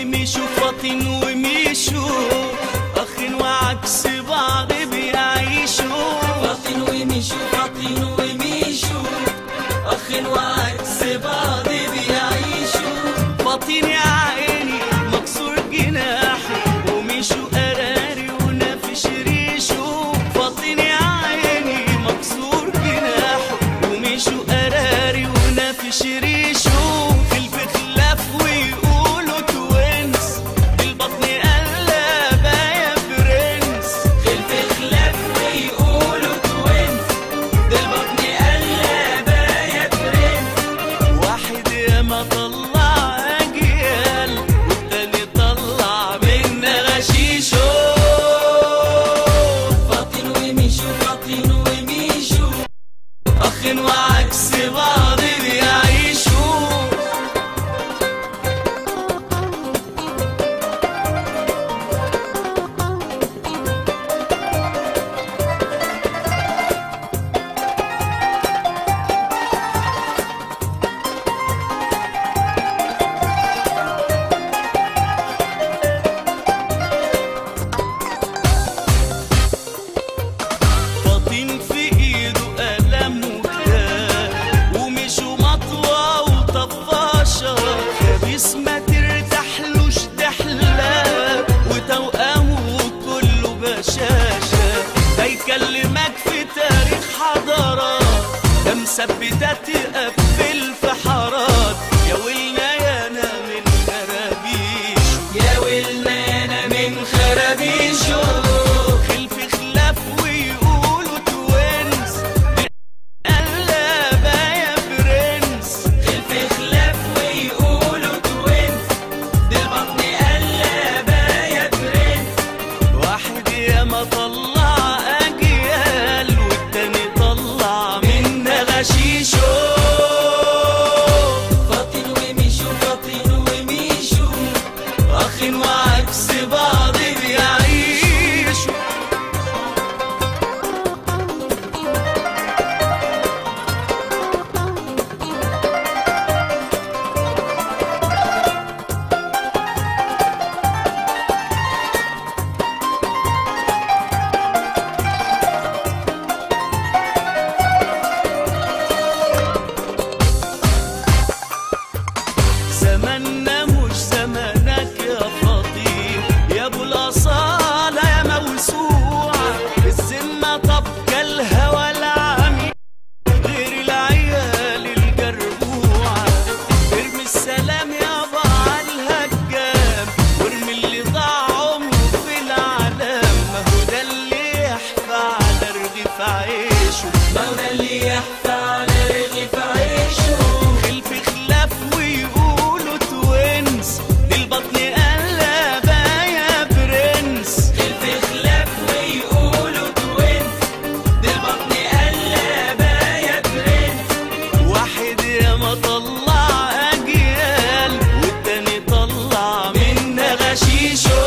وميشو فاطين وميشو اخ وعكس بعض بيعيشوا فاطين وميشو فاطين وميشو اخ وعكس بعض بيعيشوا فاطين يا عيني مكسور جناحه وميشو قراري ونافش ريشه فاطين يا عيني مكسور جناحه وميشو قراري ونافش ريشه في البخلاف ويقولوا توينز البطن قلبة يا برنس في البخلاف ويقولوا توينز البطن قلبة يا برنس واحد يا ما طلع اجيال والتاني طلع منا غشيشو فاطين وميشو فاطين وميشو اخ وعكس بعض بيعيشوا فاطين في ايده قلم وكتاب ومشوا مطوى وطفاشة خبيث ما ترتاحلوش دحلاب وتوأمه كله بشاشة ده يكلمك في تاريخ حضارات ده مثبتة تقفل في حارات يا ويلنا يا انا من خرابيشو يا ويلنا يا انا من خرابيشو خلف خلاف ويقولوا توينز قلبة يا برنس خلف خلاف ويقولوا توينز دي البطن قلبة يا برنس واحد يا ما طلع اجيال والتاني طلع منا غشيشو فاطين وميشو فاطين وميشو اخ وعكس بعض بيعيشوا زماننا مش زمانك يا فاطين يا ابو الاصاله يا موسوعه الذمه طبقه الهوى العميق غير العيال الجربوعه ارمي السلام يابا على الهجام وارمي اللي ضاع عمره في العالم ما هو ده اللي يحفى على رغيف عيشه ما هو ده اللي يحفى على رغيف عيشه خلف خلاف ويقولوا توينز دي البطن قلبة يا برنس خلف خلاف ويقولوا توينز دي البطن قلبة يا برنس واحد يا ما طلع اجيال والتاني طلع منا غشيشو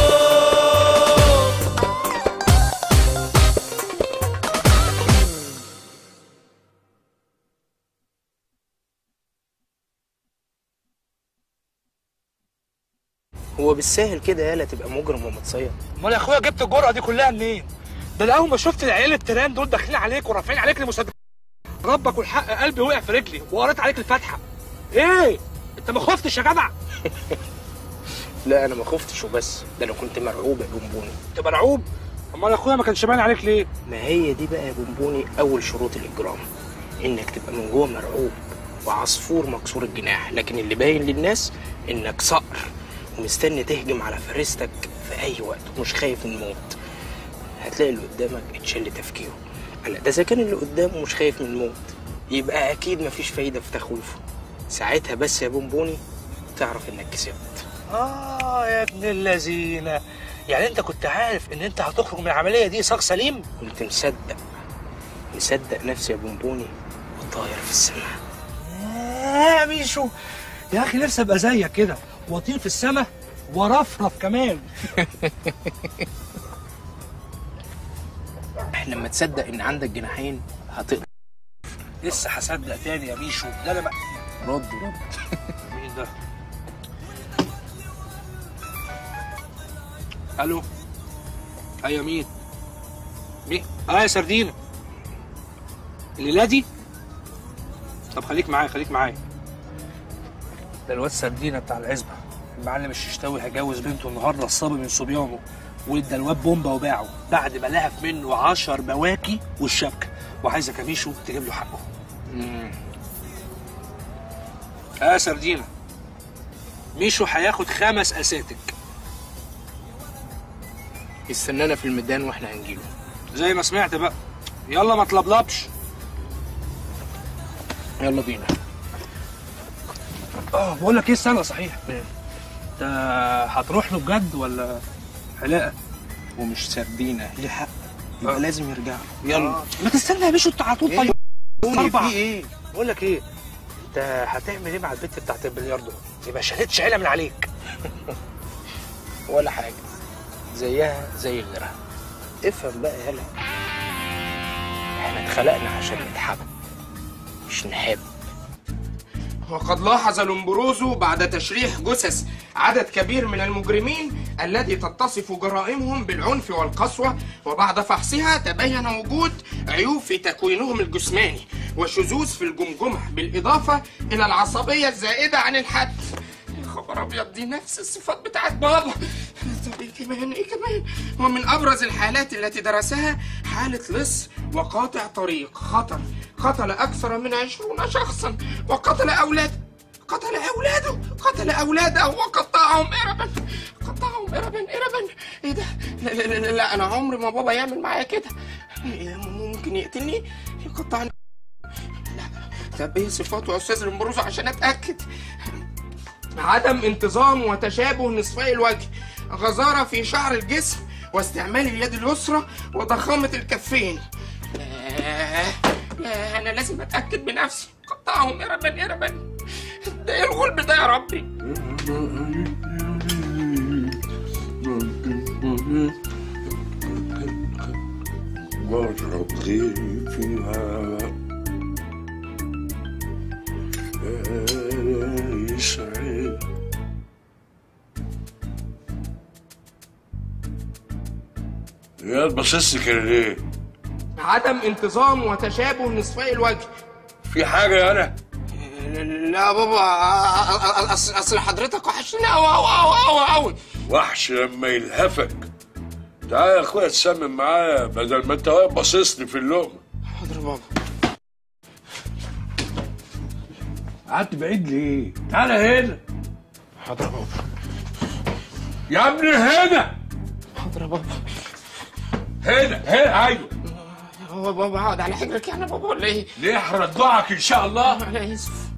هو بالساهل كده يالا تبقى مجرم ومتصيد امال يا اخويا جبت الجرأه دي كلها منين؟ ده انا اول ما شفت العيال التيران دول داخلين عليك ورافعين عليك المسدسات ربك والحق قلبي وقع في رجلي وقريت عليك الفاتحه. ايه؟ انت ما خفتش يا جدع؟ لا انا ما خفتش وبس ده انا كنت مرعوب يا بونبوني انت مرعوب؟ امال يا اخويا ما كانش باين عليك ليه؟ ما هي دي بقى يا بونبوني اول شروط الاجرام انك تبقى من جوه مرعوب وعصفور مكسور الجناح لكن اللي باين للناس انك صقر ومستني تهجم على فريستك في اي وقت ومش خايف من الموت هتلاقي اللي قدامك اتشل تفكيره انا ده اذا كان اللي قدامه مش خايف من الموت يبقى اكيد مفيش فايده في تخويفه ساعتها بس يا بونبوني تعرف انك كسبت اه يا ابن اللذينه يعني انت كنت عارف ان انت هتخرج من العمليه دي ساق سليم؟ كنت مصدق مصدق نفسي يا بونبوني وطاير في السماء يا ميشو يا اخي نفسي ابقى زيك كده واطير في السماء ورفرف كمان لما تصدق ان عندك جناحين هتقدر لسه هصدق تاني يا ميشو لا لا بقى رد رد مين ده الو ايوه مين مين اه يا سردينه الليله دي طب خليك معايا خليك معايا ده الواد سردينه بتاع العزبه المعلم الششتاوي هيجوز بنته النهارده الصبي من صبيانه وادى الواد بومبا وباعه بعد ما لهف منه عشر بواكي والشبكه وعايزه كميشه تجيب له حقه اه يا سردينه ميشو هياخد خمس اساتك استنانا في الميدان واحنا هنجيله زي ما سمعت بقى يلا ما تلبلبش يلا بينا اه بقول لك ايه استنى صحيح انت هتروح له بجد ولا حلاقه ومش سردينه ليه حق يبقى آه. لازم يرجع يلا ما تستنى يا باشا انت على طول إيه؟ طيب قولي أربعة. في ايه بقول لك ايه انت هتعمل ايه مع البت بتاعت البلياردو يبقى شالتش عيله من عليك ولا حاجه زيها زي غيرها افهم بقى يالا احنا اتخلقنا عشان نتحب مش نحب وقد لاحظ لومبروزو بعد تشريح جثث عدد كبير من المجرمين الذي تتصف جرائمهم بالعنف والقسوة وبعد فحصها تبين وجود عيوب في تكوينهم الجسماني وشذوذ في الجمجمة بالإضافة إلى العصبية الزائدة عن الحد يا خبر أبيض دي نفس الصفات بتاعت بابا طب إيه كمان إيه كمان ومن أبرز الحالات التي درسها حالة لص وقاطع طريق خطر قتل أكثر من عشرون شخصا وقتل أولاد قتل أولاده قتل أولاده وقطعهم إربا قطعهم إربا إربا إيه ده لا, لا, لا, لا أنا عمري ما بابا يعمل معايا كده إيه ممكن يقتلني يقطعني لا طب إيه صفاته يا أستاذ المبروز عشان أتأكد عدم انتظام وتشابه نصفي الوجه غزارة في شعر الجسم واستعمال اليد اليسرى وضخامة الكفين لا لا أنا لازم أتأكد بنفسي قطعهم إربا إربا ده إيه الغلب ده يا ربي واجرب غيري فيها يسعد يا باصص كده ليه؟ عدم انتظام وتشابه نصفي الوجه في حاجة يا أنا؟ لا بابا أصل أصل حضرتك وحشني أوي أوي أوي أوي أوي وحش لما يلهفك تعالى يا اخويا تسمم معايا بدل ما انت واقف باصص لي في اللقمه حاضر بابا قعدت بعيد ليه؟ تعالى هنا حاضر يا بابا يا ابني هنا حاضر يا بابا هنا هنا ايوه هو بابا اقعد على حجرك يعني يا بابا ولا ايه؟ ليه هردعك ان شاء الله انا اسف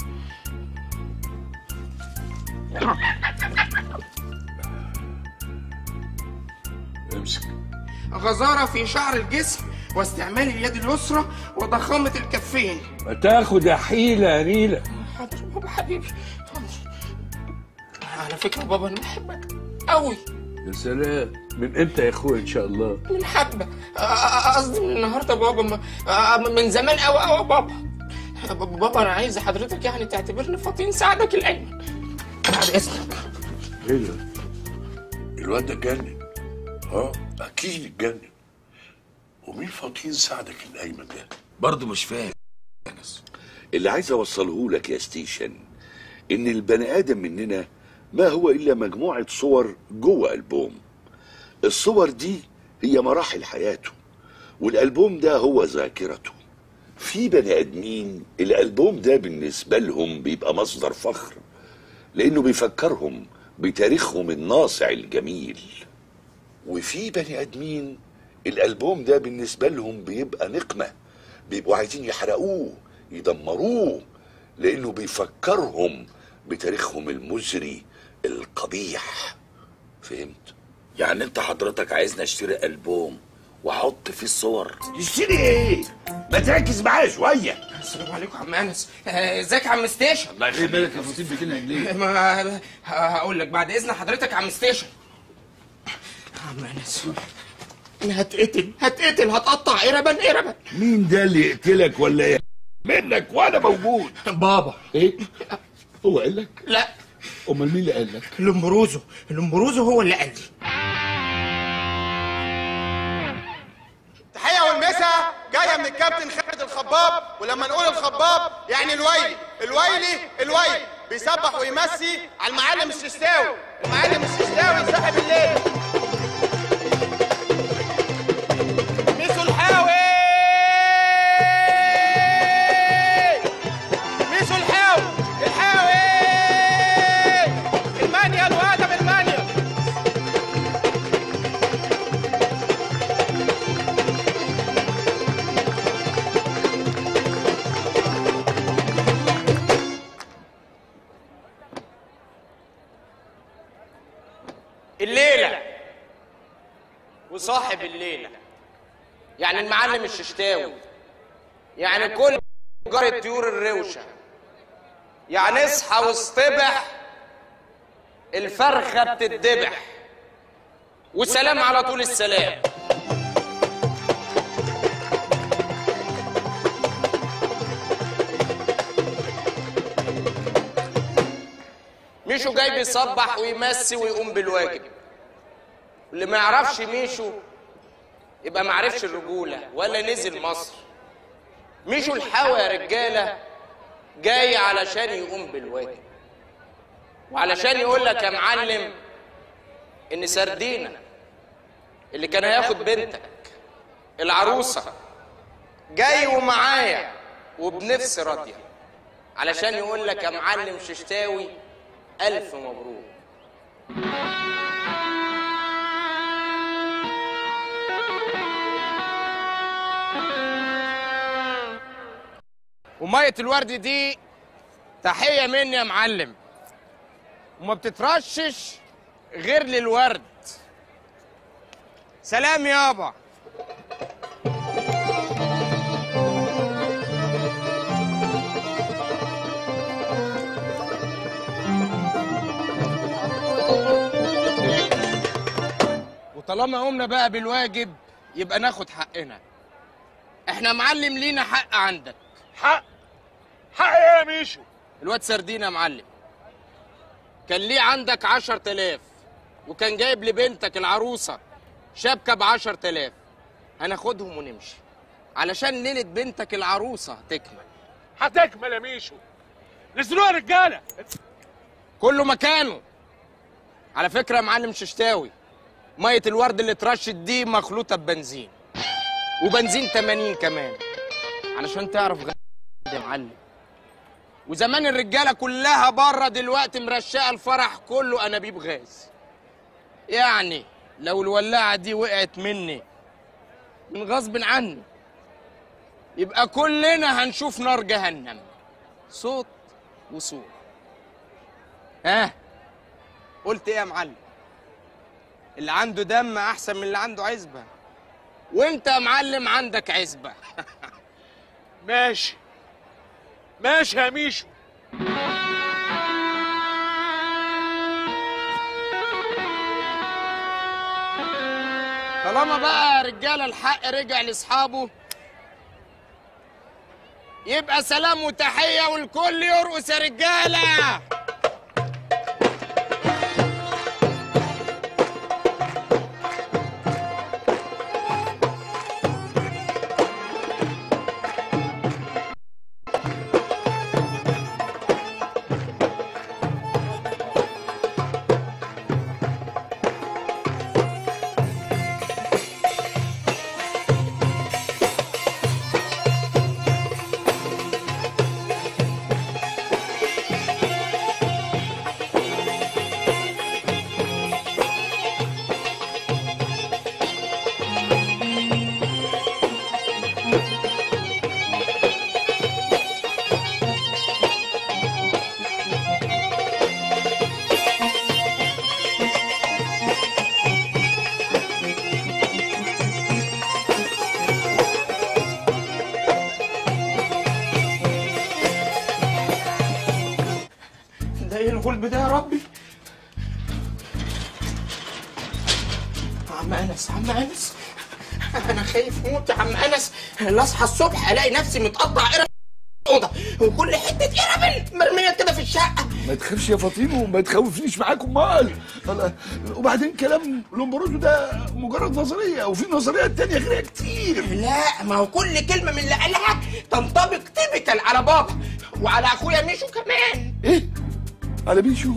امسك غزارة في شعر الجسم واستعمال اليد اليسرى وضخامة الكفين ما تاخد يا حيله يا نيله حاضر بابا حبيبي حاضر على فكرة بابا أنا بحبك أوي يا سلام من امتى يا اخويا ان شاء الله من حبة آه، آه، قصدي من النهاردة بابا ما- آه، من زمان أوي أوي بابا آه، بابا بابا أنا عايز حضرتك يعني تعتبرني فطين ساعدك الأيمن بعد إذنك ايه ده؟ الواد ده اتجنن اه اكيد اتجنن ومين فاطين ساعدك الايمن ده؟ برضه مش فاهم اللي عايز اوصله لك يا ستيشن ان البني ادم مننا ما هو الا مجموعه صور جوه البوم الصور دي هي مراحل حياته والالبوم ده هو ذاكرته في بني ادمين الالبوم ده بالنسبه لهم بيبقى مصدر فخر لانه بيفكرهم بتاريخهم الناصع الجميل وفي بني ادمين الالبوم ده بالنسبه لهم بيبقى نقمه بيبقوا عايزين يحرقوه يدمروه لانه بيفكرهم بتاريخهم المزري القبيح فهمت يعني انت حضرتك عايزني اشتري البوم واحط فيه الصور تشتري ايه ما تركز معايا شويه السلام عليكم يا عم أنس آه، ازيك يا عم ستيشن الله يخليك ايه بالك يا فطين بكلمك ليه ما هقول لك بعد اذن حضرتك يا عم ستيشن عم انس انا هتقتل هتقتل هتقطع قربا قربا مين ده اللي يقتلك ولا ايه منك وانا موجود بابا ايه هو قال لك لا امال مين اللي قال لك لومبروزو لومبروزو هو اللي قال لي من الكابتن خالد الخباب ولما نقول الخباب يعني الويلي الويلي الويلي بيسبح ويمسي على المعلم الششتاوي المعلم الششتاوي صاحب الليل ميسو الحاوي ميسو الحاوي الحاوي المانيال وادم المانيال الليلة وصاحب الليلة يعني المعلم الششتاوي يعني كل جار الطيور الروشة يعني اصحى واصطبح الفرخة بتتذبح وسلام على طول السلام ميشو جاي بيصبح ويمسي ويقوم بالواجب اللي ما يعرفش ميشو يبقى ما عرفش الرجوله ولا نزل مصر ميشو الحوا يا رجاله جاي علشان يقوم بالواجب وعلشان يقول لك يا معلم ان سردينه اللي كان هياخد بنتك العروسه جاي ومعايا وبنفس راضيه علشان يقول لك يا معلم ششتاوي الف مبروك ومية الورد دي تحية مني يا معلم وما بتترشش غير للورد سلام يابا وطالما قمنا بقى بالواجب يبقى ناخد حقنا احنا معلم لينا حق عندك حق حق ايه يا ميشو الواد سردينة يا معلم كان ليه عندك عشر تلاف وكان جايب لبنتك العروسة شبكة بعشر تلاف هناخدهم ونمشي علشان ليلة بنتك العروسة تكمل هتكمل يا ميشو نزلوها يا رجاله كله مكانه على فكرة يا معلم ششتاوي مية الورد اللي اترشت دي مخلوطة ببنزين وبنزين 80 كمان علشان تعرف غ... يا معلم وزمان الرجالة كلها بره دلوقتي مرشقة الفرح كله أنابيب غاز يعني لو الولاعة دي وقعت مني من غصب عني يبقى كلنا هنشوف نار جهنم صوت وصوت ها قلت ايه يا معلم اللي عنده دم احسن من اللي عنده عزبه وانت يا معلم عندك عزبه ماشي ماشي يا ميشو طالما بقى يا رجاله الحق رجع لاصحابه يبقى سلام وتحيه والكل يرقص يا رجاله ده ايه الغلب ده يا ربي عم انس عم انس انا خايف موت يا عم انس لا اصحى الصبح الاقي نفسي متقطع قرش الأوضة. وكل حته قربل مرميه كده في الشقه ما تخافش يا فطين وما تخوفنيش معاك امال أنا- وبعدين كلام لومبروزو ده مجرد نظريه وفي نظريات تانية غيرها كتير لا ما هو كل كلمه من اللي قالها تنطبق تيبيكال على بابا وعلى اخويا ميشو كمان ايه على بيشو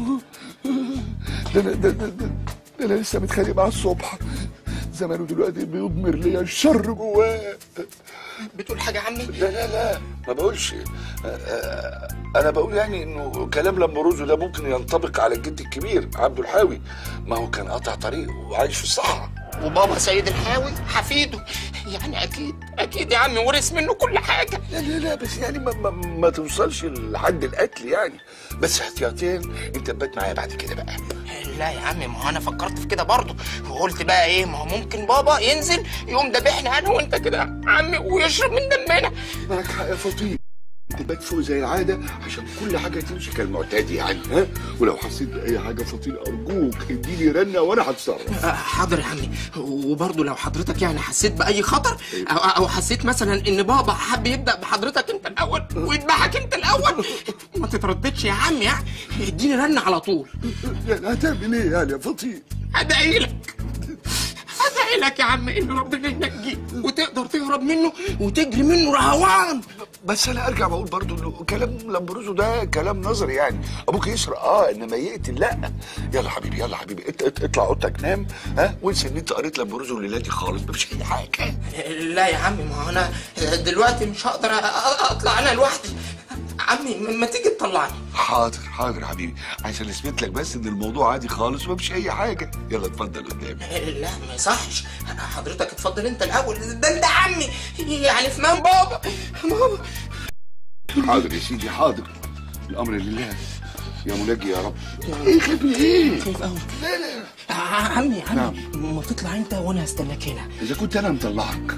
ده انا ده, ده, ده, ده انا لسه متخانق معاه الصبح زمانه دلوقتي بيضمر ليا الشر جواه بتقول حاجه يا عمي لا لا لا ما بقولش آه، آه، انا بقول يعني انه كلام لمبروزو ده ممكن ينطبق على الجد الكبير عبده الحاوي ما هو كان قاطع طريق وعايش في الصحراء وبابا سيد الحاوي حفيده يعني اكيد اكيد يا عمي ورث منه كل حاجه لا لا لا بس يعني ما, ما, ما توصلش لحد القتل يعني بس احتياطيا انت تبات معايا بعد كده بقى لا يا عمي ما هو انا فكرت في كده برضه وقلت بقى ايه ما هو ممكن بابا ينزل يقوم ذابحنا انا وانت كده يا عمي ويشرب من دمنا معك حق يا فطين تبات فوق زي العادة عشان كل حاجة تمشي كالمعتاد يعني ها ولو حسيت بأي حاجة فطين أرجوك اديني رنة وأنا هتصرف آه، حاضر يا عمي وبرضه لو حضرتك يعني حسيت باي خطر او, أو حسيت مثلا ان بابا حب يبدا بحضرتك انت الاول ويذبحك انت الاول ما تترددش يا عمي يعني اديني رن على طول يعني هتعمل إيه يعني يا فطين؟ ادعي لك ادعي لك يا عم ان ربنا ينجيك وتقدر تهرب منه وتجري منه رهوان بس انا ارجع بقول برضو انه كلام لامبروزو ده كلام نظري يعني ابوك يسرق اه انما يقتل لا يلا حبيبي يلا حبيبي ات- ات- اطلع اوضتك نام ها وانسى ان انت قريت لامبروزو الليله دي خالص مفيش اي حاجه لا يا عمي ما هو انا دلوقتي مش هقدر أ- أ- اطلع انا لوحدي عمي ما ما تيجي تطلعني حاضر حاضر حبيبي عشان اثبت لك بس ان الموضوع عادي خالص ومفيش اي حاجه يلا اتفضل قدامي لا ما يصحش حضرتك اتفضل انت الاول ده انت عمي يعني في مان بابا بابا حاضر يا سيدي حاضر الامر لله يا منجي يا رب ايه خبي ايه خايف قوي لا لا عمي عمي نعم. ما تطلع انت وانا هستناك هنا اذا كنت انا مطلعك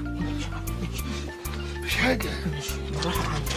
مش حاجه بالراحه يا عمي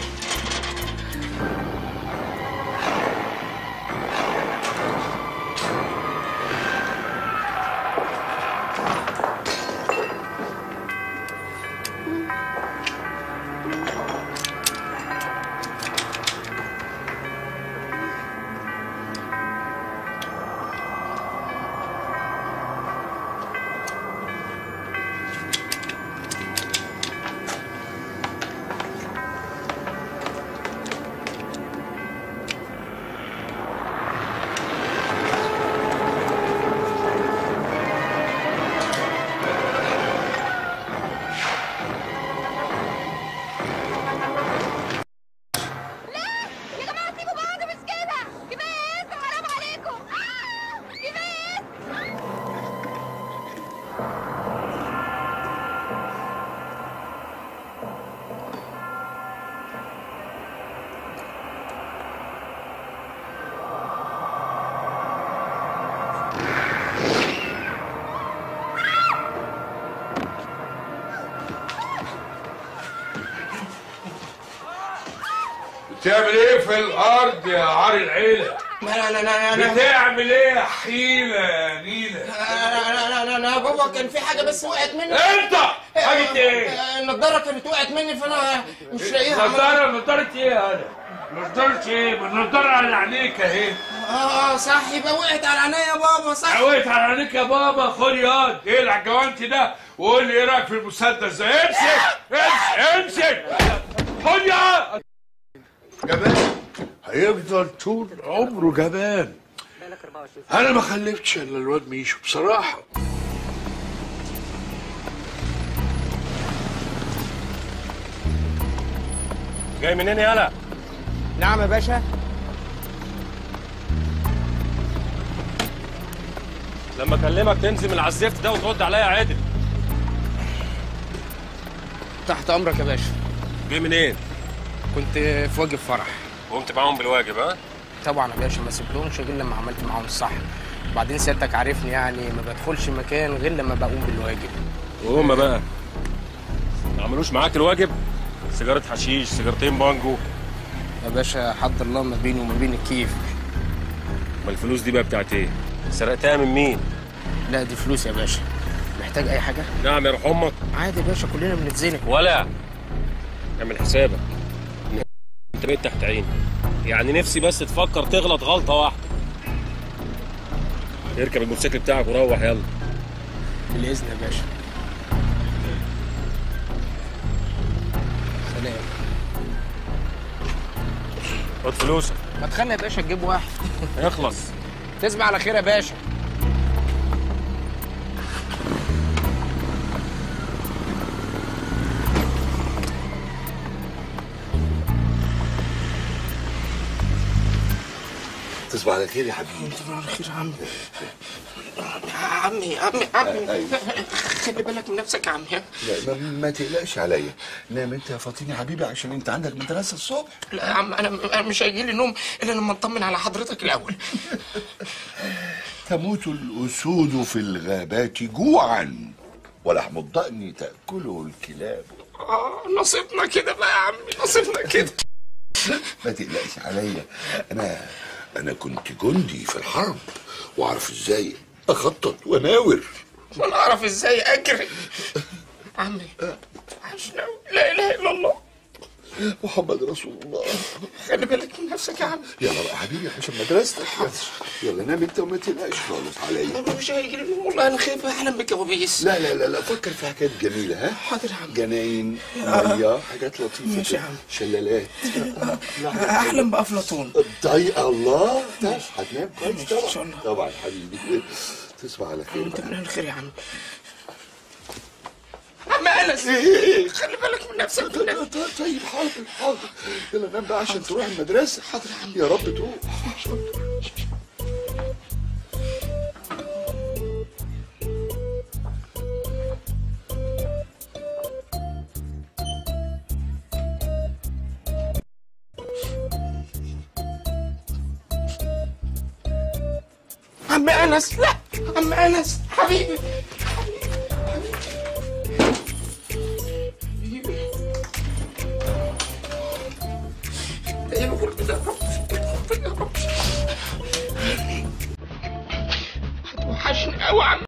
يا جماعة سيبوا بعض مش كده كفاية اسم حرام عليكم آه! كفاية اسم بتعمل ايه في الارض يا عار العيله لا لا لا لا لا بتعمل ايه يا حيله يا نيله لا لا لا لا لا بابا كان في حاجه بس وقعت مني انت حاجه ايه آه، النضاره كانت وقعت مني فانا مش لاقيها نضاره نضاره ايه انا نضاره ايه النضاره على عينيك اهي اه اه صح يبقى وقعت على عينيا يا بابا صح عويت على عينيك يا بابا خد ياض اقلع الجوانتي ده وقول لي ايه رايك في المسدس ده امسك امسك امسك خد ياض جبان هيفضل طول عمره جبان انا ما خلفتش الا الواد ميشو بصراحه جاي منين يالا نعم يا باشا لما اكلمك تنزل من على الزفت ده وترد عليا عادل تحت امرك يا باشا جاي منين كنت في واجب فرح قمت معاهم بالواجب ها طبعا يا باشا ما سيبلهمش غير لما عملت معاهم الصح وبعدين سيادتك عارفني يعني ما بدخلش مكان غير لما بقوم بالواجب وهم بقى ما عملوش معاك الواجب سيجاره حشيش سيجارتين بانجو يا باشا حد الله ما بيني وما بين الكيف ما الفلوس دي بقى بتاعت ايه سرقتها من مين لا دي فلوس يا باشا محتاج اي حاجه نعم يا روح امك عادي يا باشا كلنا بنتزنق ولا اعمل حسابك انت بقيت تحت عيني يعني نفسي بس تفكر تغلط غلطه واحده اركب الموتوسيكل بتاعك وروح يلا بالاذن يا باشا سلام خد فلوسك ما تخلي يا باشا تجيب واحد اخلص تصبح على خير يا باشا تصبح على خير يا حبيبي تصبح على خير يا عمي عمي عمي عمي أيوة. خلي بالك من نفسك يا عمي لا ما, ما تقلقش عليا نام انت يا فاطمه يا حبيبي عشان انت عندك مدرسه الصبح لا يا عم انا أنا مش هيجي لي نوم الا لما اطمن على حضرتك الاول تموت الاسود في الغابات جوعا ولحم الضأن تاكله الكلاب اه نصيبنا كده بقى يا عمي نصيبنا كده ما تقلقش عليا انا انا كنت جندي في الحرب واعرف ازاي اخطط واناور وانا اعرف ازاي اجري عمي عشان لا اله الا الله محمد رسول الله خلي بالك من نفسك يا عم يلا بقى حبيبي عشان مدرستك يلا نام انت وما تقلقش خالص عليا مش هيجي لي نوم والله انا خايف احلم بكوابيس لا لا لا لا فكر في حاجات جميلة ها حاضر يا عم جناين مية حاجات لطيفة ماشي يا كده. عم. شلالات احلم بافلاطون ضيق الله طيب هتنام كويس إن شاء طبعا الله. طبعا حبيبي تصبح على خير انت بقى. من الخير يا عم عم انس إيه؟ خلي بالك من نفسك طيب طيب حاضر حاضر يلا نام بقى عشان تروح المدرسة حاضر يا عم يا رب تروح عم انس لا عم انس حبيبي حبيبي ايه الغرب ده يا رب يا رب هتوحشني قوي عم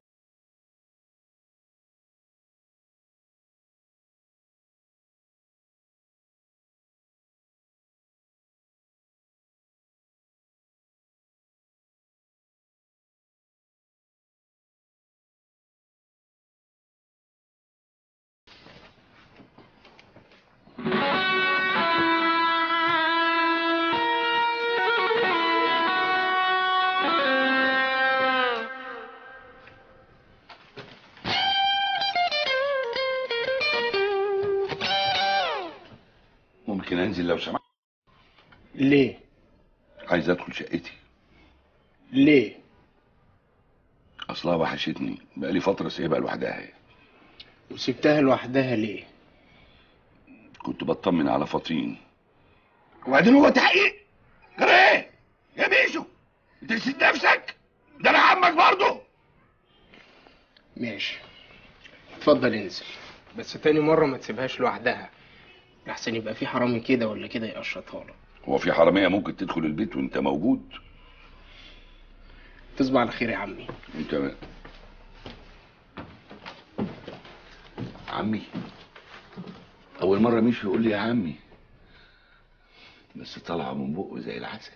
ممكن انزل لو سمحت ليه عايز ادخل شقتي ليه اصلها وحشتني بقالي فترة سايبها لوحدها هي وسبتها لوحدها ليه كنت بطمن على فطين وبعدين هو تحقيق جرى ايه يا بيشو انت نسيت نفسك ده انا عمك برضه ماشي اتفضل انزل بس تاني مرة ما تسيبهاش لوحدها لحسن يبقى في حرامي كده ولا كده يقشطها لك هو في حرامية ممكن تدخل البيت وانت موجود تصبح على خير يا عمي انت ما... عمي اول مرة مش يقول لي يا عمي بس طالعة من بقه زي العسل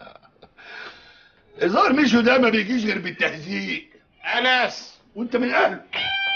الظاهر مشو ده ما بيجيش غير بالتهزيق انس وانت من اهله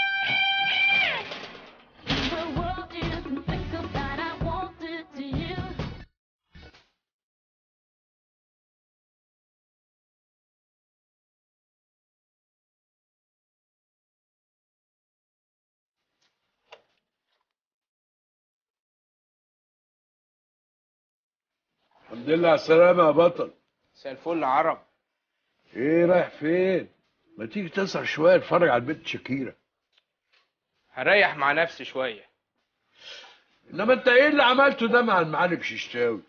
الحمد لله على السلامة يا بطل مساء الفل يا عرب ايه رايح فين؟ ما تيجي تسهر شوية اتفرج على البنت شكيرة هريح مع نفسي شوية انما انت ايه اللي عملته ده مع المعلم ششتاوي؟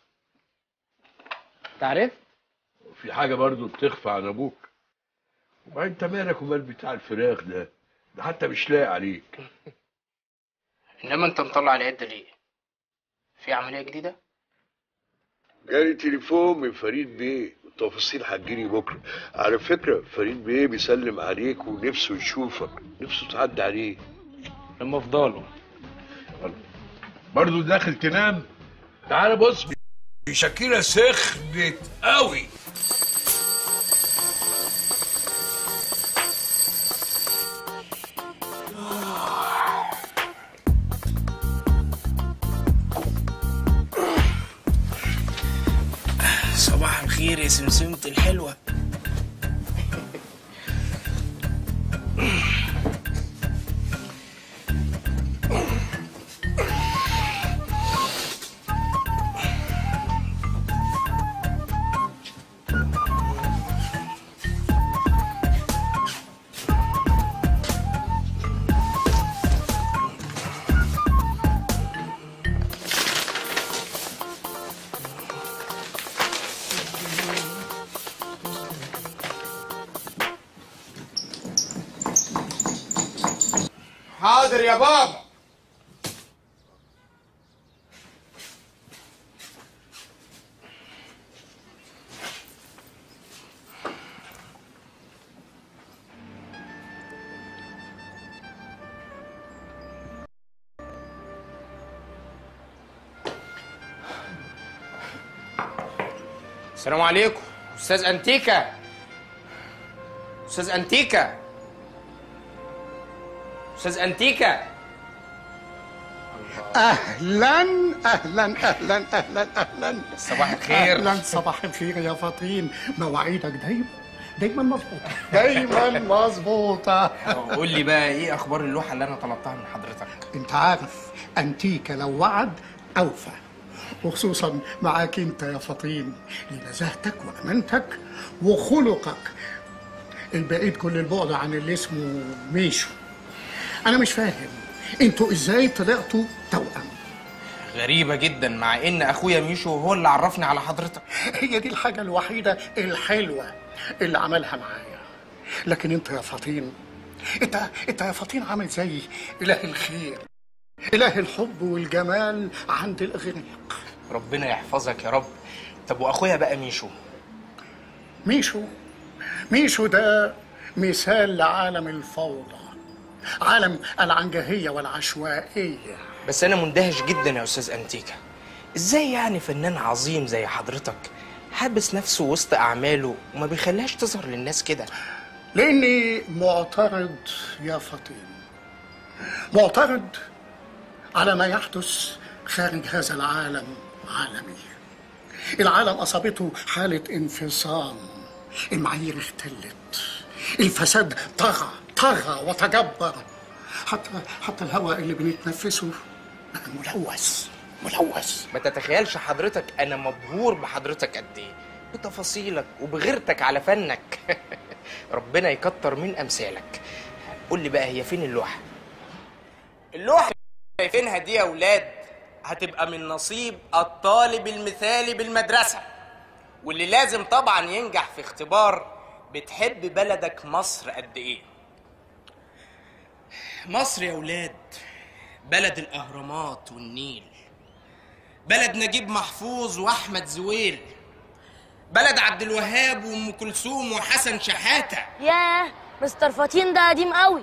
تعرف في حاجة برضو بتخفى عن ابوك وبعدين انت مالك ومال بتاع الفراخ ده ده حتى مش لاقي عليك انما انت مطلع العدة ليه في عملية جديدة جالي تليفون من فريد بيه التفاصيل هتجيلي بكره على فكره فريد بيه بيسلم عليك ونفسه يشوفك نفسه تعدي عليه لما افضله برضو داخل تنام تعال بص شاكيرا سخنت قوي صباح الخير يا سمسمة الحلوة حاضر يا بابا السلام عليكم استاذ انتيكا استاذ انتيكا استاذ انتيكا اهلا اهلا اهلا اهلا اهلا صباح الخير. اهلا صباح الخير يا فطين مواعيدك دايما دايما مظبوطه دايما مظبوطه قول لي بقى ايه اخبار اللوحه اللي انا طلبتها من حضرتك انت عارف انتيكا لو وعد اوفى وخصوصا معاك انت يا فطين لنزاهتك وامانتك وخلقك البعيد كل البعد عن اللي اسمه ميشو انا مش فاهم انتوا ازاي طلعتوا توأم غريبه جدا مع ان اخويا ميشو هو اللي عرفني على حضرتك هي دي الحاجة الوحيدة الحلوة اللي عملها معايا لكن انت يا فطين انت انت يا فطين عامل زي اله الخير اله الحب والجمال عند الاغنياء ربنا يحفظك يا رب طب واخويا بقى ميشو ميشو ميشو ده مثال لعالم الفوضى عالم العنجهية والعشوائية بس أنا مندهش جدا يا أستاذ أنتيكا إزاي يعني فنان عظيم زي حضرتك حابس نفسه وسط أعماله وما بيخليهاش تظهر للناس كده لاني معترض يا فطين معترض على ما يحدث خارج هذا العالم عالمي العالم اصابته حاله انفصام المعايير اختلت الفساد طغى طغى وتجبر حتى حتى الهواء اللي بنتنفسه بقى ملوث ملوث ما تتخيلش حضرتك أنا مبهور بحضرتك قد إيه بتفاصيلك وبغيرتك على فنك ربنا يكتر من أمثالك قول لي بقى هي فين اللوحة اللوحه اللي شايفينها دي يا اولاد هتبقى من نصيب الطالب المثالي بالمدرسه واللي لازم طبعا ينجح في اختبار بتحب بلدك مصر قد ايه مصر يا اولاد بلد الاهرامات والنيل بلد نجيب محفوظ واحمد زويل بلد عبد الوهاب وام كلثوم وحسن شحاته ياه مستر فطين ده قديم قوي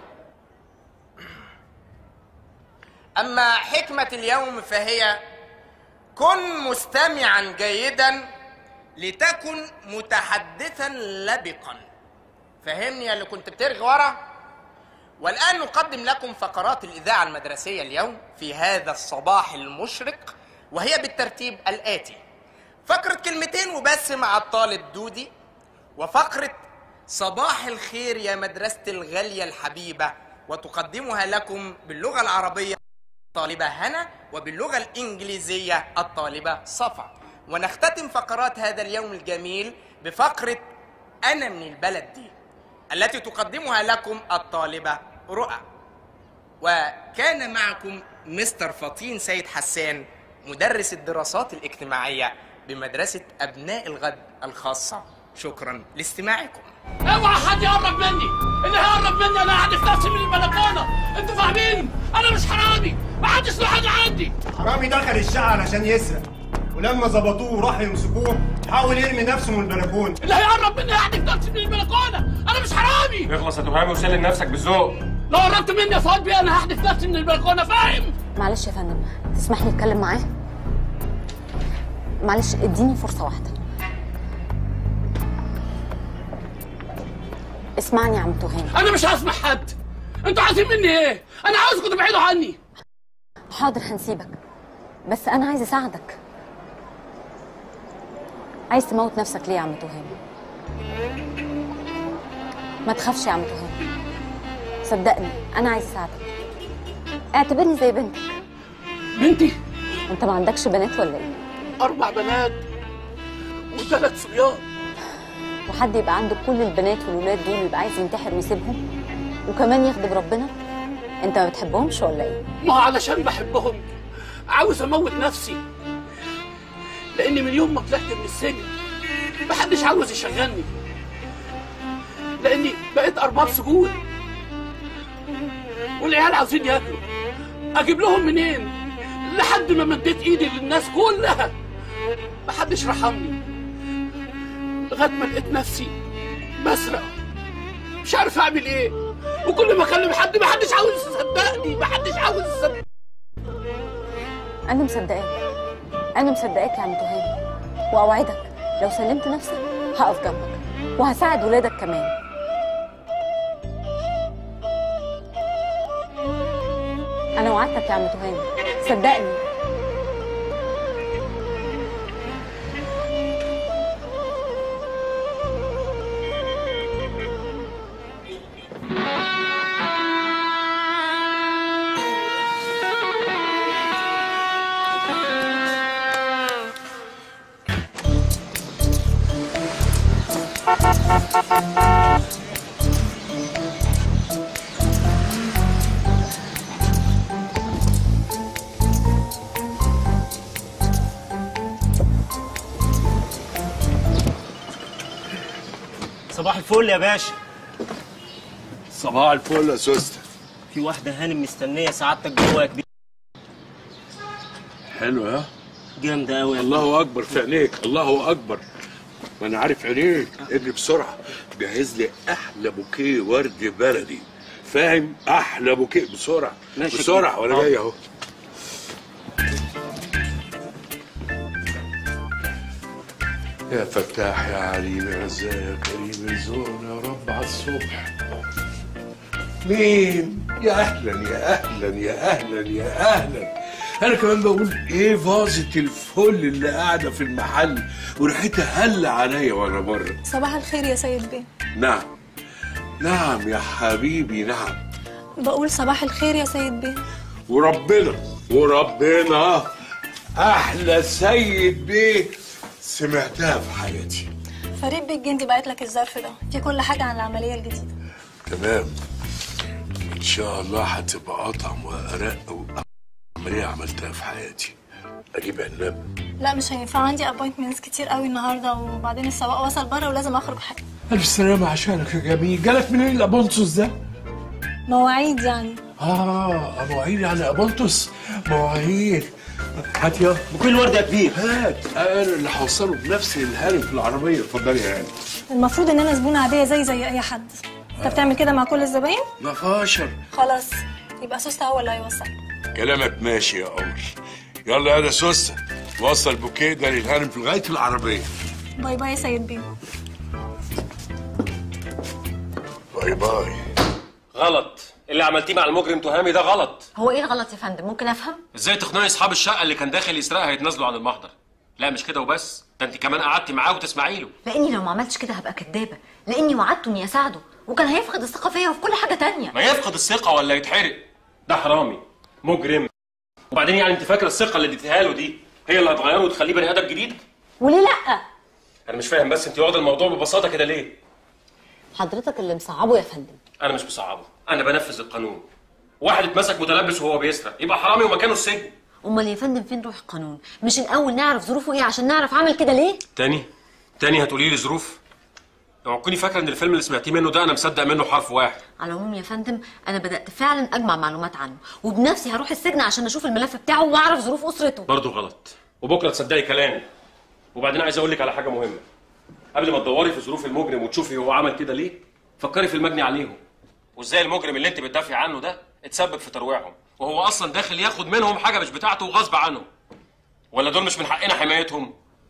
أما حكمة اليوم فهي كن مستمعا جيدا لتكن متحدثا لبقا فهمني يا اللي كنت بترغي ورا والآن نقدم لكم فقرات الإذاعة المدرسية اليوم في هذا الصباح المشرق وهي بالترتيب الآتي فقرة كلمتين وبس مع الطالب دودي وفقرة صباح الخير يا مدرسة الغالية الحبيبة وتقدمها لكم باللغة العربية الطالبة هنا وباللغة الإنجليزية الطالبة صفا ونختتم فقرات هذا اليوم الجميل بفقرة أنا من البلد دي التي تقدمها لكم الطالبة رؤى وكان معكم مستر فطين سيد حسان مدرس الدراسات الاجتماعية بمدرسة أبناء الغد الخاصة شكرا لاستماعكم اوعى حد يقرب مني اللي هيقرب مني انا هحدف نفسي من البلكونه انتوا فاهمين انا مش حرامي ما حدش له حاجه عندي حرامي دخل الشقة علشان يسرق ولما ظبطوه وراحوا يمسكوه حاول يرمي نفسه من البلكونة اللي هيقرب مني هحدف نفسي من البلكونه انا مش حرامي اخلص يا تفهمي وسلم نفسك بالذوق لو قربت مني يا فؤاد بيه انا هحدف نفسي من البلكونه فاهم معلش يا فندم تسمح لي اتكلم معاه معلش اديني فرصه واحده اسمعني يا عم تهاني انا مش هسمع حد انتوا عايزين مني ايه انا عاوزكم تبعدوا عني حاضر هنسيبك بس انا عايز اساعدك عايز تموت نفسك ليه يا عم تهاني ما تخافش يا عم تهاني صدقني انا عايز اساعدك اعتبرني زي بنتك بنتي انت ما عندكش بنات ولا ايه اربع بنات وثلاث صبيان وحد يبقى عنده كل البنات والولاد دول ويبقى عايز ينتحر ويسيبهم وكمان يخدم ربنا انت ما بتحبهمش ولا ايه ما هو علشان بحبهم عاوز اموت نفسي لاني من يوم ما طلعت من السجن محدش عاوز يشغلني لاني بقيت ارباب سجون والعيال عاوزين ياكلوا اجيب لهم منين لحد ما مديت ايدي للناس كلها محدش رحمني لغايه ما لقيت نفسي بسرق مش عارف اعمل ايه وكل ما اكلم حد محدش عاوز يصدقني محدش عاوز يصدقني انا مصدقاك انا مصدقاك يا عم تهاني واوعدك لو سلمت نفسك هقف جنبك وهساعد ولادك كمان انا وعدتك يا عم تهاني صدقني صباح الفل يا باشا صباح الفل يا سوستة في واحدة هانم مستنية سعادتك جوه يا كبير حلو ها جامدة أوي الله اكبر في عينيك الله اكبر ما انا عارف عينيك اجري بسرعه جهز لي احلى بوكيه ورد بلدي فاهم احلى بوكيه بسرعه ماشي بسرعه كده. وانا آه. جاي اهو يا فتاح يا عليم يا رزاق يا كريم ارزقنا يا رب على الصبح مين يا اهلا يا اهلا يا اهلا يا اهلا انا كمان بقول ايه فازة الفل اللي قاعده في المحل وريحتها هل عليا وانا بره صباح الخير يا سيد بيه نعم نعم يا حبيبي نعم بقول صباح الخير يا سيد بيه وربنا وربنا احلى سيد بيه سمعتها في حياتي فريد بيه الجندي بعت لك الظرف ده في كل حاجة عن العملية الجديدة تمام ان شاء الله هتبقى اطعم وارق وعمليه عملتها في حياتي اجيب عنب لا مش هينفع عندي ابوينتمنتس كتير قوي النهارده وبعدين السواق وصل بره ولازم اخرج حاجة الف سلامه عشانك يا جميل جالك منين الابونتوس ده مواعيد يعني اه مواعيد يعني ابونتوس مواعيد هات يا بكل ورده يا كبير هات انا اللي هوصله بنفسي للهانم في العربيه اتفضلي يا هانم المفروض ان انا زبونة عادية زي زي اي حد انت بتعمل كده مع كل الزباين ما فاشر خلاص يبقى سوسته هو اللي هيوصل كلامك ماشي يا قمر يلا يا سوسه وصل بوكيه ده للهانم في لغايه العربيه باي باي يا سيد بيه باي باي غلط اللي عملتيه مع المجرم تهامي ده غلط هو ايه الغلط يا فندم ممكن افهم ازاي تقنعي اصحاب الشقه اللي كان داخل يسرقها يتنازلوا عن المحضر لا مش كده وبس ده انت كمان قعدتي معاه وتسمعي له لاني لو ما عملتش كده هبقى كدابه لاني وعدته اني اساعده وكان هيفقد الثقه فيا وفي كل حاجه تانية ما يفقد الثقه ولا يتحرق ده حرامي مجرم وبعدين يعني انت فاكره الثقه اللي اديتها له دي هي اللي هتغيره وتخليه بني ادم جديد وليه لا انا مش فاهم بس انت واخده الموضوع ببساطه كده ليه حضرتك اللي مصعبه يا فندم انا مش مصعبه انا بنفذ القانون واحد اتمسك متلبس وهو بيسرق يبقى حرامي ومكانه السجن امال يا فندم فين روح القانون مش الاول نعرف ظروفه ايه عشان نعرف عمل كده ليه تاني تاني هتقولي لي ظروف لو تكوني فاكره ان الفيلم اللي سمعتيه منه ده انا مصدق منه حرف واحد على العموم يا فندم انا بدات فعلا اجمع معلومات عنه وبنفسي هروح السجن عشان اشوف الملف بتاعه واعرف ظروف اسرته برضه غلط وبكره تصدقي كلامي وبعدين عايز اقول لك على حاجه مهمه قبل ما تدوري في ظروف المجرم وتشوفي هو عمل كده ليه فكري في المجني عليهم وازاي المجرم اللي انت بتدافعي عنه ده اتسبب في ترويعهم وهو اصلا داخل ياخد منهم حاجه مش بتاعته وغصب عنه ولا دول مش من حقنا حمايتهم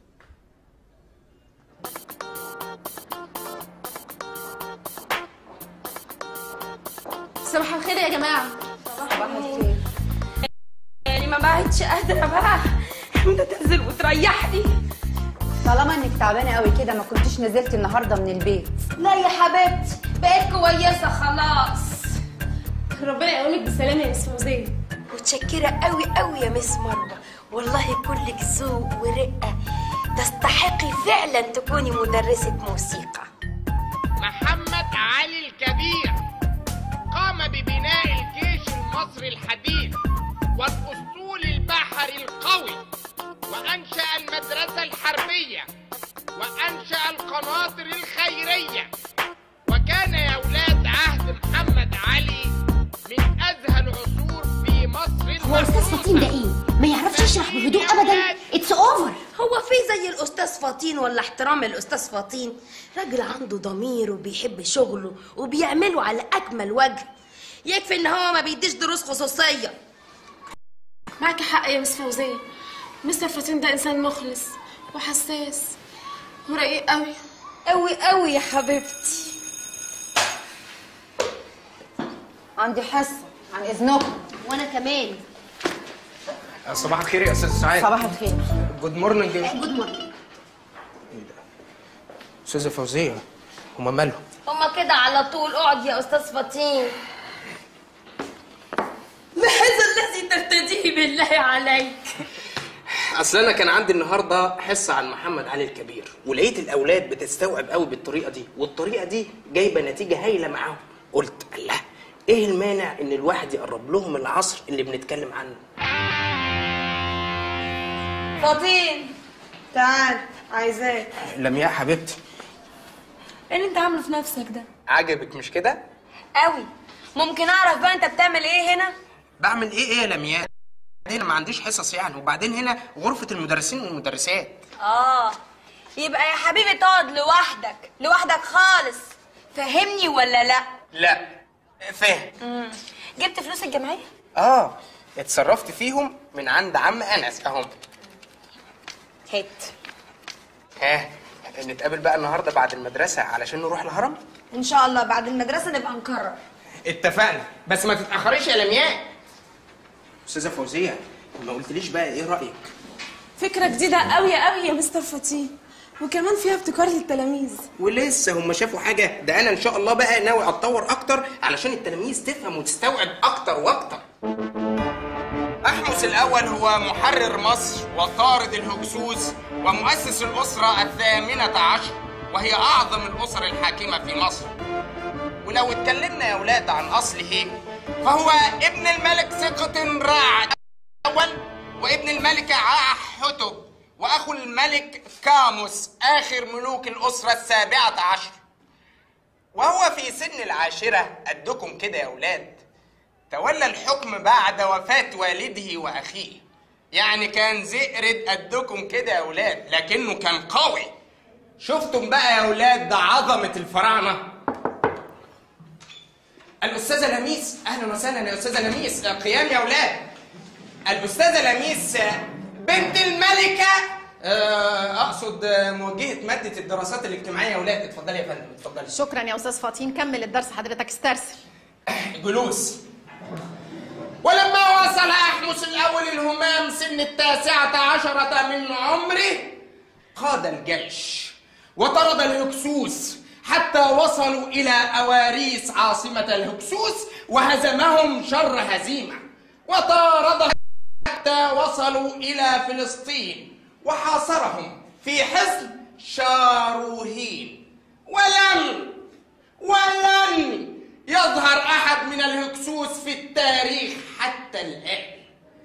عادش قادرة بقى امتى تنزل وتريحني طالما انك تعبانه قوي كده ما كنتش نزلت النهارده من البيت لا يا حبيبتي بقيت كويسة خلاص ربنا يقومك بالسلامه يا مس فوزيه متشكرة قوي قوي يا مس مروة والله كلك ذوق ورقة تستحقي فعلا تكوني مدرسة موسيقى محمد علي الكبير قام ببناء الجيش المصري الحديث والأسطول البحري القوي وأنشأ المدرسة الحربية وأنشأ القناطر الخيرية وكان يا أولاد عهد محمد علي من أزهى العصور في مصر هو أستاذ فطين ده إيه؟ ما يعرفش يشرح بهدوء أبدا اتس أوفر هو في زي الأستاذ فطين ولا احترام الأستاذ فطين راجل عنده ضمير وبيحب شغله وبيعمله على أكمل وجه يكفي إن هو ما بيديش دروس خصوصية معك حق يا مس فوزيه مستر فاتين ده انسان مخلص وحساس ورقيق قوي قوي قوي يا حبيبتي عندي حصه عن اذنكم وانا كمان صباح الخير يا استاذ سعاد صباح الخير جود مورنينج جود مورنينج استاذه فوزيه هما مالهم هما كده على طول اقعد يا استاذ فطين بهذا الذي ترتديه بالله عليك اصل انا كان عندي النهارده حصه عن محمد علي الكبير ولقيت الاولاد بتستوعب قوي بالطريقه دي والطريقه دي جايبه نتيجه هايله معاهم قلت الله ايه المانع ان الواحد يقرب لهم العصر اللي بنتكلم عنه فطين تعال عايزاك لمياء حبيبتي ايه اللي انت عامله في نفسك ده عجبك مش كده قوي ممكن اعرف بقى انت بتعمل ايه هنا بعمل ايه ايه يا لمياء هنا ما عنديش حصص يعني وبعدين هنا غرفه المدرسين والمدرسات اه يبقى يا حبيبي تقعد لوحدك لوحدك خالص فهمني ولا لا لا فاهم مم. جبت فلوس الجمعيه اه اتصرفت فيهم من عند عم انس اهم هات ها نتقابل بقى النهارده بعد المدرسه علشان نروح الهرم ان شاء الله بعد المدرسه نبقى نكرر اتفقنا بس ما تتاخريش يا لمياء استاذه فوزيه ما قلتليش بقى ايه رايك فكره جديده قوي قوي يا مستر فطين وكمان فيها ابتكار للتلاميذ ولسه هم شافوا حاجه ده انا ان شاء الله بقى ناوي اتطور اكتر علشان التلاميذ تفهم وتستوعب اكتر واكتر أحمس الأول هو محرر مصر وطارد الهكسوس ومؤسس الأسرة الثامنة عشر وهي أعظم الأسر الحاكمة في مصر ولو اتكلمنا يا أولاد عن أصله فهو ابن الملك ثقة راع الأول وابن الملكة عاع حتب وأخو الملك كاموس آخر ملوك الأسرة السابعة عشر وهو في سن العاشرة قدكم كده يا أولاد تولى الحكم بعد وفاة والده وأخيه يعني كان زئرد قدكم كده يا أولاد لكنه كان قوي شفتم بقى يا أولاد ده عظمة الفراعنة الأستاذة لميس أهلا وسهلا يا أستاذة لميس قيام يا أولاد الأستاذة لميس بنت الملكة آه، أقصد موجهة مادة الدراسات الاجتماعية يا أولاد اتفضلي يا فندم اتفضلي شكرا يا استاذ فاطين كمل الدرس حضرتك استرسل جلوس ولما وصل أحمس الأول الهمام سن التاسعة عشرة من عمره قاد الجيش وطرد الهكسوس حتى وصلوا إلى أواريس عاصمة الهكسوس وهزمهم شر هزيمة وطاردهم حتى وصلوا إلى فلسطين وحاصرهم في حصن شاروهين ولم ولن يظهر أحد من الهكسوس في التاريخ حتى الآن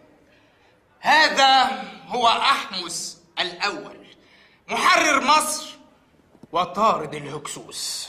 هذا هو أحمس الأول محرر مصر وطارد الهكسوس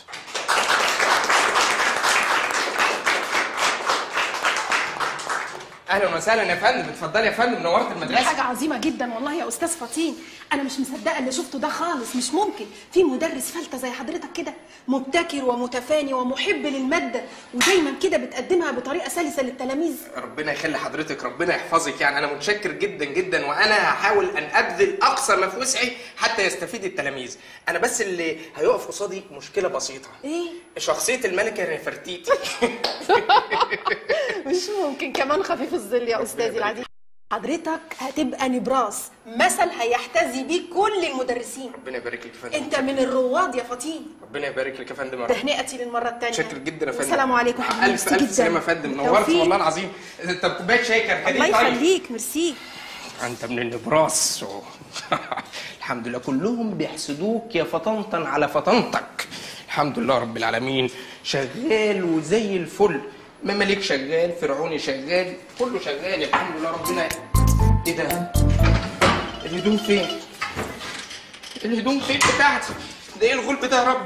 اهلا وسهلا يا فندم اتفضلي يا فندم نورت دي المدرسه حاجة عظيمة جدا والله يا أستاذ فطين أنا مش مصدقة اللي شفته ده خالص مش ممكن في مدرس فلتة زي حضرتك كده مبتكر ومتفاني ومحب للمادة ودايما كده بتقدمها بطريقة سلسة للتلاميذ ربنا يخلي حضرتك ربنا يحفظك يعني انا متشكر جدا جدا وانا هحاول ان ابذل اقصى ما في وسعي حتى يستفيد التلاميذ انا بس اللي هيقف قصادي مشكله بسيطه إيه؟ شخصيه الملكه نفرتيتي مش ممكن كمان خفيف الظل يا أستاذي العزيز حضرتك هتبقى نبراس مثل هيحتذي بيه كل المدرسين ربنا يبارك لك يا فندم انت من الرواد يا فطين ربنا يبارك لك يا فندم تهنئتي للمره الثانيه شكرا جدا يا فندم السلام عليكم حبيبي الف ميرسي الف جدا. سلامه يا فندم نورت بالتوفيق. والله العظيم طب كوبايه شاي كركديه الله طيب يخليك ميرسي انت من النبراس الحمد لله كلهم بيحسدوك يا فطنطن على فطنتك الحمد لله رب العالمين شغال وزي الفل مماليك شغال فرعوني شغال كله شغال الحمد لله ربنا ايه ده الهدوم فين الهدوم فين بتاعتي ده ايه الغلب ده يا ربي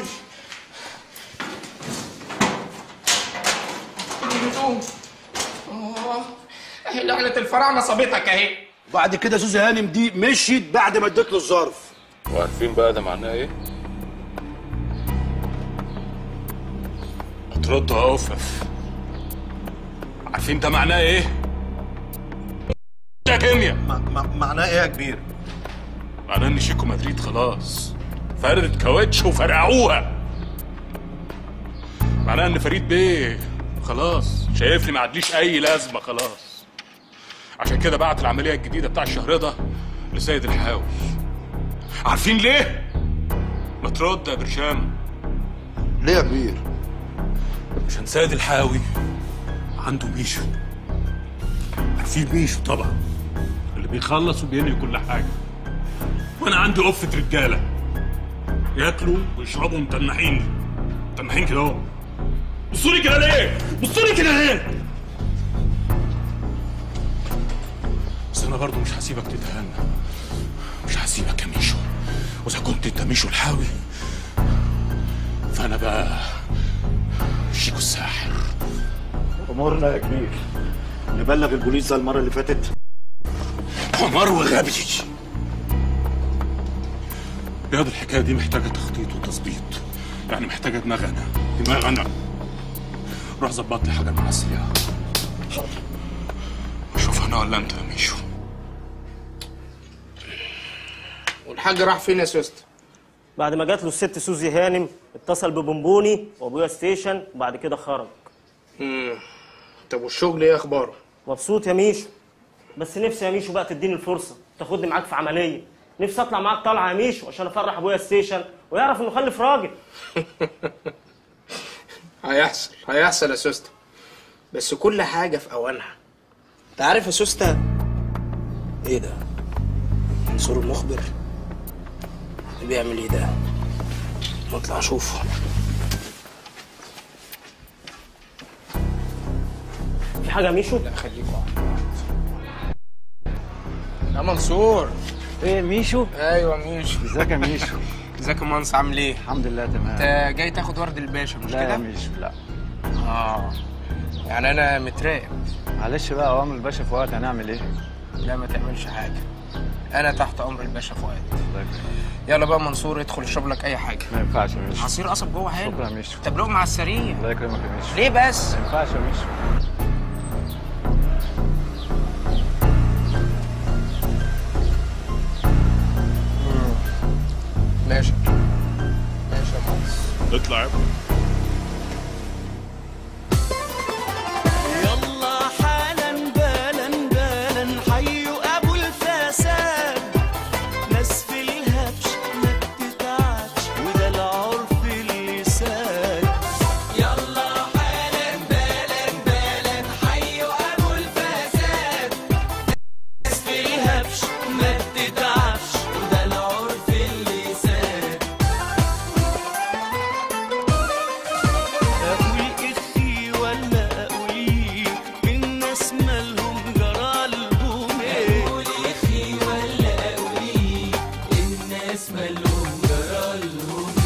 الهدوم اه اهي لعنه الفراعنه صابتك اهي بعد كده سوزي هانم دي مشيت بعد ما اديت له الظرف وعارفين بقى ده معناه ايه؟ هتردوا اوفف عارفين ده معناه ايه؟ يا كيمياء معناه ايه يا كبير؟ معناه ان شيكو مدريد خلاص فردت كاوتش وفرقعوها معناه ان فريد بيه خلاص شايفني ما عادليش اي لازمه خلاص عشان كده بعت العمليه الجديده بتاع الشهر ده لسيد الحاوي عارفين ليه؟ ما ترد يا برشام ليه يا كبير؟ عشان سيد الحاوي عنده ميشو عارفين ميشو طبعا اللي بيخلص وبينهي كل حاجه وانا عندي قفه رجاله ياكلوا ويشربوا متنحين متنحين كده اهو بصوا لي كده ليه؟ بصوا لي كده ليه؟ بس انا برضو مش هسيبك تتهنى مش هسيبك يا ميشو واذا كنت انت ميشو الحاوي فانا بقى شيكو الساحر امورنا يا كبير نبلغ البوليس زي المره اللي فاتت حمار وغبي يا دي الحكايه دي محتاجه تخطيط وتظبيط يعني محتاجه دماغ انا دماغ انا روح ظبط لي حاجه مع السريعه شوف انا ولا انت يا ميشو والحاج راح فين يا سوست بعد ما جات له الست سوزي هانم اتصل ببونبوني وابويا ستيشن وبعد كده خرج امم طب والشغل ايه اخباره مبسوط يا ميشو بس نفسي يا ميشو بقى تديني الفرصه تاخدني معاك في عمليه نفسي اطلع معاك طالعه يا ميشو عشان افرح ابويا ستيشن ويعرف انه خلف راجل هيحصل هيحصل يا سوسته بس كل حاجه في اوانها انت عارف يا سوسته ايه ده منصور المخبر اللي بيعمل ايه ده نطلع اشوفه في حاجه يا ميشو لا خليكوا يا منصور ايه ميشو؟ ايوه ميشو ازيك يا ميشو؟ ازيك يا منصور عامل ايه الحمد لله تمام انت جاي تاخد ورد الباشا مش لا كده يا ميشو لا اه يعني انا متراقب معلش بقى اوامر الباشا في وقت هنعمل ايه؟ لا ما تعملش حاجه انا تحت امر الباشا فؤاد يلا بقى منصور ادخل اشرب لك اي حاجه ما ينفعش يا ميشو عصير قصب جوه حلو شكرا يا ميشو طب لقمه على السريع الله يكرمك يا ميشو ليه بس ما ينفعش يا ميشو ماشي ماشي يا منصور اطلع يا ابني يلا حالا بالا بالا حيوا ابو الفساد ناس في الهبش ما بتتعبش وده العرف اللي ساد يلا حالا بالا بالا حيوا ابو الفساد ناس في الهبش ما بتتعبش وده العرف اللي ساد اقول اختي ولا اقوليك الناس مالهم جرالهم ايه اقول اختي ولا اقوليك الناس مالهم جرالهم